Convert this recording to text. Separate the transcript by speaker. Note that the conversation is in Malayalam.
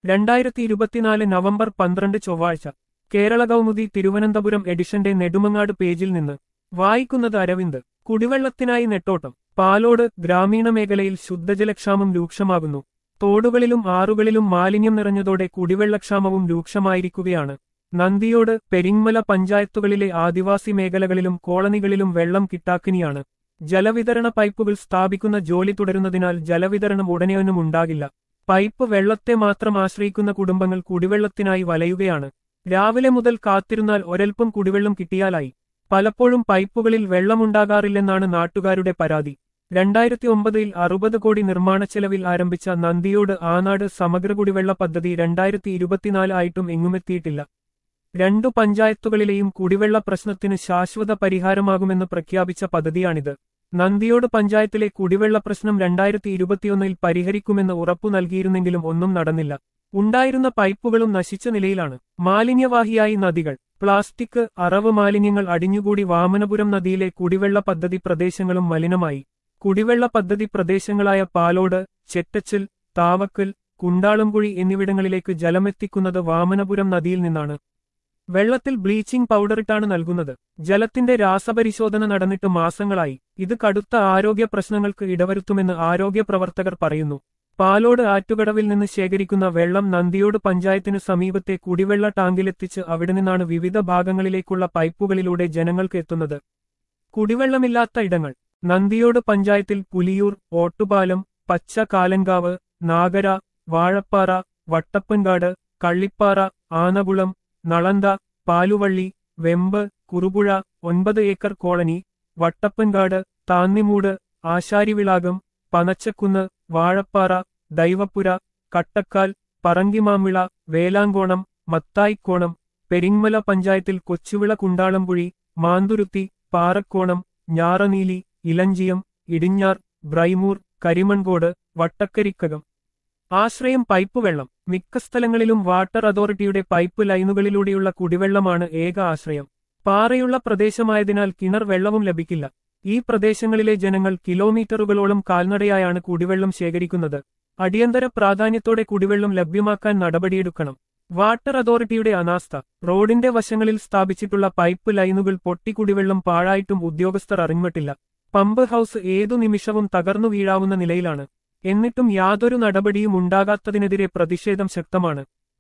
Speaker 1: രണ്ടായിരത്തി ഇരുപത്തിനാല് നവംബർ പന്ത്രണ്ട് ചൊവ്വാഴ്ച കേരള കൗമുദി തിരുവനന്തപുരം എഡിഷന്റെ നെടുമങ്ങാട് പേജിൽ നിന്ന് വായിക്കുന്നത് അരവിന്ദ് കുടിവെള്ളത്തിനായി നെട്ടോട്ടം പാലോട് ഗ്രാമീണ മേഖലയിൽ ശുദ്ധജലക്ഷാമം രൂക്ഷമാകുന്നു തോടുകളിലും ആറുകളിലും മാലിന്യം നിറഞ്ഞതോടെ കുടിവെള്ളക്ഷാമവും രൂക്ഷമായിരിക്കുകയാണ് നന്ദിയോട് പെരിങ്മല പഞ്ചായത്തുകളിലെ ആദിവാസി മേഖലകളിലും കോളനികളിലും വെള്ളം കിട്ടാക്കിനിയാണ് ജലവിതരണ പൈപ്പുകൾ സ്ഥാപിക്കുന്ന ജോലി തുടരുന്നതിനാൽ ജലവിതരണം ഉടനെയൊന്നും ഉണ്ടാകില്ല പൈപ്പ് വെള്ളത്തെ മാത്രം ആശ്രയിക്കുന്ന കുടുംബങ്ങൾ കുടിവെള്ളത്തിനായി വലയുകയാണ് രാവിലെ മുതൽ കാത്തിരുന്നാൽ ഒരൽപ്പം കുടിവെള്ളം കിട്ടിയാലായി പലപ്പോഴും പൈപ്പുകളിൽ വെള്ളമുണ്ടാകാറില്ലെന്നാണ് നാട്ടുകാരുടെ പരാതി രണ്ടായിരത്തി ഒമ്പതിൽ അറുപത് കോടി നിർമ്മാണ ചെലവിൽ ആരംഭിച്ച നന്ദിയോട് ആനാട് സമഗ്ര കുടിവെള്ള പദ്ധതി രണ്ടായിരത്തി ഇരുപത്തിനാല് ആയിട്ടും എങ്ങുമെത്തിയിട്ടില്ല രണ്ടു പഞ്ചായത്തുകളിലെയും കുടിവെള്ള പ്രശ്നത്തിന് ശാശ്വത പരിഹാരമാകുമെന്ന് പ്രഖ്യാപിച്ച പദ്ധതിയാണിത് നന്ദിയോട് പഞ്ചായത്തിലെ കുടിവെള്ള പ്രശ്നം രണ്ടായിരത്തി ഇരുപത്തിയൊന്നിൽ പരിഹരിക്കുമെന്ന് ഉറപ്പു നൽകിയിരുന്നെങ്കിലും ഒന്നും നടന്നില്ല ഉണ്ടായിരുന്ന പൈപ്പുകളും നശിച്ച നിലയിലാണ് മാലിന്യവാഹിയായി നദികൾ പ്ലാസ്റ്റിക് അറവ് മാലിന്യങ്ങൾ അടിഞ്ഞുകൂടി വാമനപുരം നദിയിലെ കുടിവെള്ള പദ്ധതി പ്രദേശങ്ങളും മലിനമായി കുടിവെള്ള പദ്ധതി പ്രദേശങ്ങളായ പാലോട് ചെറ്റച്ചൽ താവക്കൽ കുണ്ടാളംകുഴി എന്നിവിടങ്ങളിലേക്ക് ജലമെത്തിക്കുന്നത് വാമനപുരം നദിയിൽ നിന്നാണ് വെള്ളത്തിൽ ബ്ലീച്ചിംഗ് പൗഡറിട്ടാണ് നൽകുന്നത് ജലത്തിന്റെ രാസപരിശോധന നടന്നിട്ട് മാസങ്ങളായി ഇത് കടുത്ത ആരോഗ്യ പ്രശ്നങ്ങൾക്ക് ഇടവരുത്തുമെന്ന് ആരോഗ്യ പ്രവർത്തകർ പറയുന്നു പാലോട് ആറ്റുകടവിൽ നിന്ന് ശേഖരിക്കുന്ന വെള്ളം നന്ദിയോട് പഞ്ചായത്തിനു സമീപത്തെ കുടിവെള്ള ടാങ്കിലെത്തിച്ച് അവിടെ നിന്നാണ് വിവിധ ഭാഗങ്ങളിലേക്കുള്ള പൈപ്പുകളിലൂടെ ജനങ്ങൾക്ക് എത്തുന്നത് കുടിവെള്ളമില്ലാത്ത ഇടങ്ങൾ നന്ദിയോട് പഞ്ചായത്തിൽ പുലിയൂർ ഓട്ടുപാലം പച്ച കാലൻകാവ് നാഗര വാഴപ്പാറ വട്ടപ്പൻകാട് കള്ളിപ്പാറ ആനകുളം നളന്ത പാലുവള്ളി വെമ്പ് കുറുപുഴ ഒൻപത് ഏക്കർ കോളനി വട്ടപ്പൻകാട് താന്നിമൂട് ആശാരിവിളാകം പനച്ചക്കുന്ന് വാഴപ്പാറ ദൈവപ്പുര കട്ടക്കാൽ പറങ്കിമാമിള വേലാങ്കോണം മത്തായിക്കോണം പെരിങ്മല പഞ്ചായത്തിൽ കൊച്ചുവിള കുണ്ടാളംപുഴി മാന്തുരുത്തി പാറക്കോണം ഞാറനീലി ഇലഞ്ചിയം ഇടിഞ്ഞാർ ബ്രൈമൂർ കരിമൺകോട് വട്ടക്കരിക്കകം ആശ്രയം പൈപ്പ് വെള്ളം മിക്ക സ്ഥലങ്ങളിലും വാട്ടർ അതോറിറ്റിയുടെ പൈപ്പ് ലൈനുകളിലൂടെയുള്ള കുടിവെള്ളമാണ് ഏക ആശ്രയം പാറയുള്ള പ്രദേശമായതിനാൽ കിണർ വെള്ളവും ലഭിക്കില്ല ഈ പ്രദേശങ്ങളിലെ ജനങ്ങൾ കിലോമീറ്ററുകളോളം കാൽനടയായാണ് കുടിവെള്ളം ശേഖരിക്കുന്നത് അടിയന്തര പ്രാധാന്യത്തോടെ കുടിവെള്ളം ലഭ്യമാക്കാൻ നടപടിയെടുക്കണം വാട്ടർ അതോറിറ്റിയുടെ അനാസ്ഥ റോഡിന്റെ വശങ്ങളിൽ സ്ഥാപിച്ചിട്ടുള്ള പൈപ്പ് ലൈനുകൾ പൊട്ടി കുടിവെള്ളം പാഴായിട്ടും ഉദ്യോഗസ്ഥർ അറിഞ്ഞിട്ടില്ല പമ്പ് ഹൌസ് ഏതു നിമിഷവും തകർന്നു വീഴാവുന്ന നിലയിലാണ് എന്നിട്ടും യാതൊരു നടപടിയും ഉണ്ടാകാത്തതിനെതിരെ പ്രതിഷേധം ശക്തമാണ്